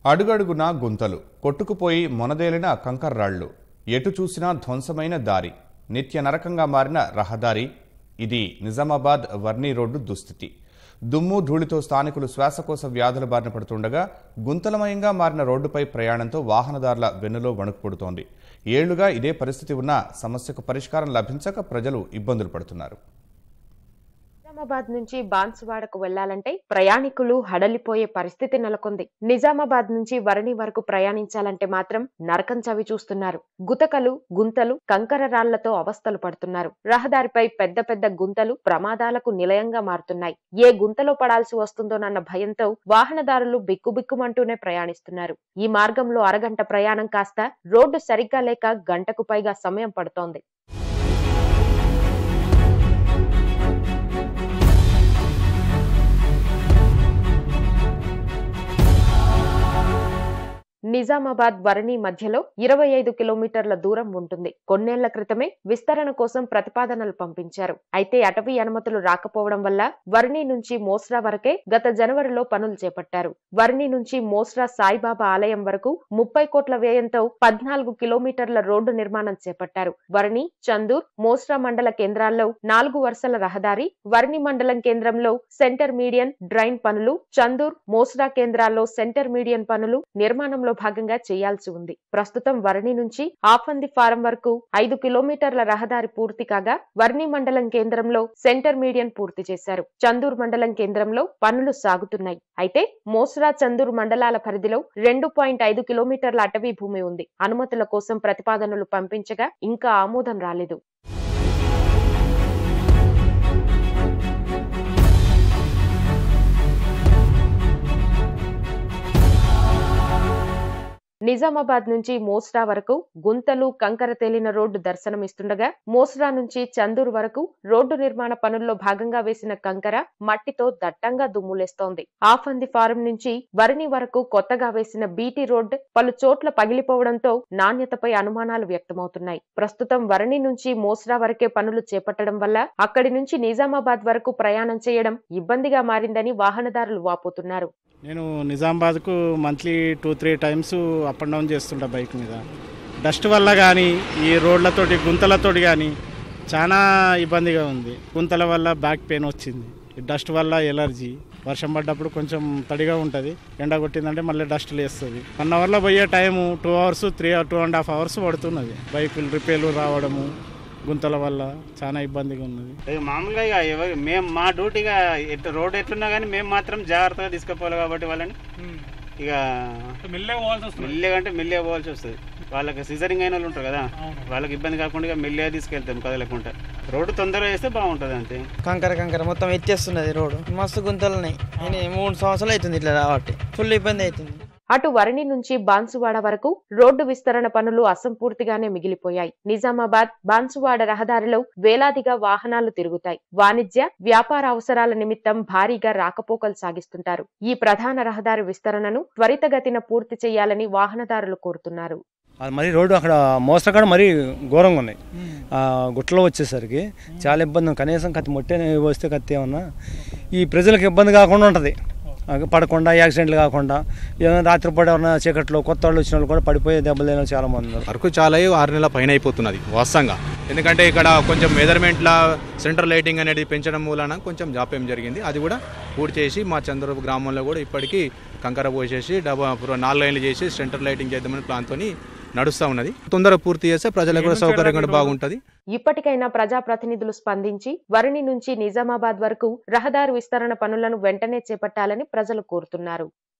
అడుగడుగునా గుంతలు కొట్టుకుపోయి మొనదేలిన కంకర్రాళ్లు ఎటు చూసినా ధ్వంసమైన దారి నిత్య నరకంగా మారిన రహదారి ఇది నిజామాబాద్ వర్ణి రోడ్డు దుస్థితి దుమ్ము ధూళితో స్థానికులు శ్వాసకోశ వ్యాధుల బారిన పడుతుండగా గుంతలమయంగా మారిన రోడ్డుపై ప్రయాణంతో వాహనదారుల వెన్నులో వణుకు పుడుతోంది ఏళ్లుగా ఇదే పరిస్థితి ఉన్నా సమస్యకు పరిష్కారం లభించక ప్రజలు ఇబ్బందులు పడుతున్నారు నిజామాబాద్ నుంచి బాన్సువాడకు వెళ్లాలంటే ప్రయాణికులు హడలిపోయే పరిస్థితి నెలకొంది నిజామాబాద్ నుంచి వరణి వరకు ప్రయాణించాలంటే మాత్రం నరకం చవి చూస్తున్నారు గుతకలు గుంతలు కంకర రాళ్లతో అవస్థలు పడుతున్నారు రహదారిపై పెద్ద పెద్ద గుంతలు ప్రమాదాలకు నిలయంగా మారుతున్నాయి ఏ గుంతలో పడాల్సి వస్తుందోనన్న భయంతో వాహనదారులు బిక్కుబిక్కుమంటూనే ప్రయాణిస్తున్నారు ఈ మార్గంలో అరగంట ప్రయాణం కాస్త రోడ్డు సరిగ్గా లేక గంటకు పైగా సమయం పడుతోంది నిజామాబాద్ వరణి మధ్యలో ఇరవై ఐదు కిలోమీటర్ల దూరం ఉంటుంది కొన్నేళ్ల క్రితమే విస్తరణ కోసం ప్రతిపాదనలు పంపించారు అయితే అటవీ అనుమతులు రాకపోవడం వల్ల వర్ణి నుంచి మోస్రా వరకే గత జనవరిలో పనులు చేపట్టారు వర్ణి నుంచి మోస్రా సాయిబాబా ఆలయం వరకు ముప్పై కోట్ల వ్యయంతో పద్నాలుగు కిలోమీటర్ల రోడ్డు నిర్మాణం చేపట్టారు వర్ణి చందూర్ మోస్రా మండల కేంద్రాల్లో నాలుగు వరుసల రహదారి వర్ణి మండలం కేంద్రంలో సెంటర్ మీడియన్ డ్రైన్ పనులు చందూర్ మోస్రా కేంద్రాల్లో సెంటర్ మీడియన్ పనులు నిర్మాణంలో భాగంగా చేయాల్సి ఉంది ప్రస్తుతం వర్ణి నుంచి ఆఫంది ఫారం వరకు ఐదు కిలోమీటర్ల రహదారి పూర్తి కాగా వర్ణి మండలం కేంద్రంలో సెంటర్ మీడియన్ పూర్తి చేశారు చందూర్ మండలం కేంద్రంలో పనులు సాగుతున్నాయి అయితే మోస్రా చందూర్ మండలాల పరిధిలో రెండు పాయింట్ ఐదు కిలోమీటర్ల అటవీ భూమి ఉంది అనుమతుల కోసం ప్రతిపాదనలు పంపించగా ఇంకా ఆమోదం రాలేదు నిజామాబాద్ నుంచి మోస్రా వరకు గుంతలు కంకర తేలిన రోడ్డు దర్శనమిస్తుండగా మోస్రా నుంచి చందూర్ వరకు రోడ్డు నిర్మాణ పనుల్లో భాగంగా వేసిన కంకర మట్టితో దట్టంగా దుమ్ములేస్తోంది ఆఫంది ఫారం నుంచి వరిని వరకు కొత్తగా వేసిన బీటీ రోడ్ పలు చోట్ల పగిలిపోవడంతో నాణ్యతపై అనుమానాలు వ్యక్తమవుతున్నాయి ప్రస్తుతం వరణి నుంచి మోస్రా వరకే పనులు చేపట్టడం వల్ల అక్కడి నుంచి నిజామాబాద్ వరకు ప్రయాణం చేయడం ఇబ్బందిగా మారిందని వాహనదారులు వాపోతున్నారు నేను నిజామాబాద్కు monthly two three times up and down చేస్తుంటా బైక్ మీద డస్ట్ వల్ల కానీ ఈ రోడ్లతోటి గుంతలతోటి కానీ చాలా ఇబ్బందిగా ఉంది గుంతల వల్ల బ్యాక్ పెయిన్ వచ్చింది ఈ డస్ట్ వల్ల ఎలర్జీ వర్షం పడ్డప్పుడు కొంచెం తడిగా ఉంటుంది ఎండ కొట్టిందంటే మళ్ళీ డస్ట్ లేస్తుంది వన్ అవర్లో పోయే time two hours three two and half hours పడుతున్నది బైకులు రిపేర్లు రావడము గుంతల వల్ల చాలా ఇబ్బందిగా ఉన్నది ఇక మామూలుగా ఇక ఎవరు మేము మా డ్యూటీగా ఎటు రోడ్ ఎట్లున్నా కానీ మేము మాత్రం జాగ్రత్తగా తీసుకుపోవాలి కాబట్టి వాళ్ళని ఇక మెల్లగా పోవాల్సి వస్తుంది మెల్లగా అంటే మెల్లగా పోవాల్సి వస్తుంది వాళ్ళకి సిజరింగ్ అయిన వాళ్ళు ఉంటారు కదా వాళ్ళకి ఇబ్బంది కాకుండా ఇక మెల్లగా తీసుకెళ్తాం కదలకుండా రోడ్డు తొందరగా వేస్తే బాగుంటుంది అంతే కంకర కంకర మొత్తం ఎత్తేస్తున్నది రోడ్డు మస్తు గుంతలు ఉన్నాయి నేను మూడు సంవత్సరాలు అవుతుంది ఇట్లా రావట్టి ఫుల్ ఇబ్బంది అవుతుంది అటు వరణి నుంచి బాన్సువాడ వరకు రోడ్డు విస్తరణ పనులు అసంపూర్తిగానే మిగిలిపోయాయి నిజామాబాద్ బాన్సువాడ రహదారిలో వేలాదిగా వాహనాలు తిరుగుతాయి వాణిజ్య వ్యాపార అవసరాల నిమిత్తం భారీగా రాకపోకలు సాగిస్తుంటారు ఈ ప్రధాన రహదారి విస్తరణను త్వరితగతిన పూర్తి చేయాలని వాహనదారులు కోరుతున్నారు అది మరి రోడ్డు అక్కడ మోసకాడ మరీ ఘోరంగా ఉన్నాయి ఆ గుట్టలో వచ్చేసరికి చాలా ఇబ్బంది ఉంది. కనీసం కత్తి మొట్టే వస్తే కత్తి ఏమన్నా ఈ ప్రజలకు ఇబ్బంది కాకుండా ఉంటుంది ఆ, పడకుండా యాక్సిడెంట్లు కాకుండా ఏమైనా రాత్రిపూట ఎవరైనా చీకట్లో కొత్త వాళ్ళు వచ్చిన వాళ్ళు కూడా పడిపోయే దెబ్బలు తిన చాలా మంది ఉన్నారు వరకు చాలా ఆరు నెలల పైన అయిపోతున్నది వాస్తవంగా ఎందుకంటే ఇక్కడ కొంచెం మెజర్మెంట్ల సెంటర్ లైటింగ్ అనేది పెంచడం మూలన కొంచెం జాప్యం జరిగింది అది కూడా పూర్తి చేసి మా చంద్రబాబు గ్రామంలో కూడా ఇప్పటికీ కంకర పోసేసి డబ్బా నాలుగు లైన్లు చేసి సెంటర్ లైటింగ్ చేద్దామని ప్లాన్తో నడుస్తూ ఉన్నది తొందరగా పూర్తి చేస్తే ప్రజలకు కూడా సౌకర్యంగా బాగుంటుంది ఇప్పటికైనా ప్రజాప్రతినిధులు స్పందించి వరణి నుంచి నిజామాబాద్ వరకు రహదారి విస్తరణ పనులను వెంటనే చేపట్టాలని ప్రజలు కోరుతున్నారు